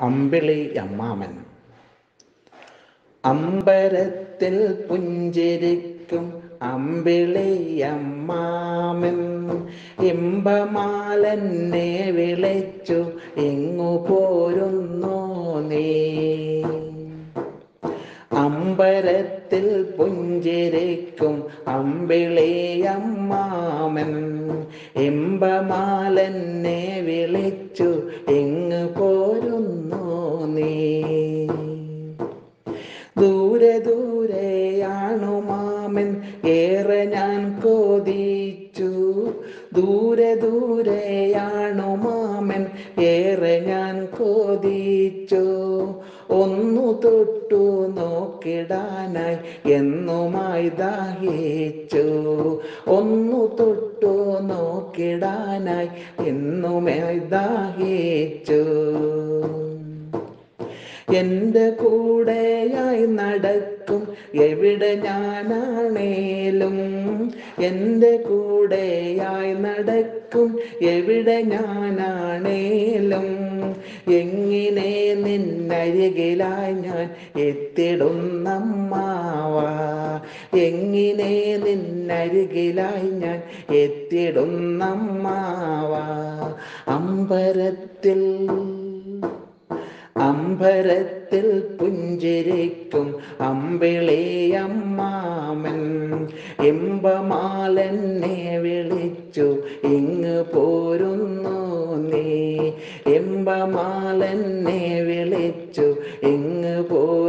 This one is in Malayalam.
അമ്പിളി അമ്മാമൻ അമ്പരത്തിൽ പുഞ്ചിരിക്കും അമ്പിളി അമ്മാമൻ ഇമ്പമാലെന്നെ വിളിച്ചു എങ്ങു പോരുന്നു നീ അമ്പരത്തിൽ പുഞ്ചിരിക്കും അമ്പിളിയമ്മാമൻ ഇമ്പമാലെന്നെ വിളിച്ചു എങ്ങ് പോരുന്നു നീ ദൂരെ ദൂരെയാണു മാമൻ ഏറെ ഞാൻ കൊതിച്ചു ദൂരെ ദൂരെയാണു മാമൻ ഏറെ ഞാൻ കൊതിച്ചു ഒന്നു തൊട്ടു നോക്കിടാനായി എന്നുമായി ദാഹിച്ചു ഒന്നു തൊട്ടു നോക്കിടാനായി എന്നുമായി ദാഹിച്ചു എൻ്റെ കൂടെയായി നടക്കും എവിടെ ഞാനാണേലും എൻ്റെ കൂടെയായി നടക്കും എവിടെ ഞാനാണേലും എങ്ങനെ നിന്നരികിലായി ഞാൻ എത്തിടുന്നമ്മാവ എങ്ങനെ നിന്നരികിലായി ഞാൻ എത്തിടുന്നമ്മാവ അമ്പരത്തിൽ അമ്പരത്തിൽ പുഞ്ചിരിക്കും അമ്പിളിയമ്മാമൻ ഇമ്പമാലെന്നെ വിളിച്ചു ഇങ്ങ് പോരുന്നു നീ ഇമ്പമാലെന്നെ വിളിച്ചു ഇങ്ങ് പോ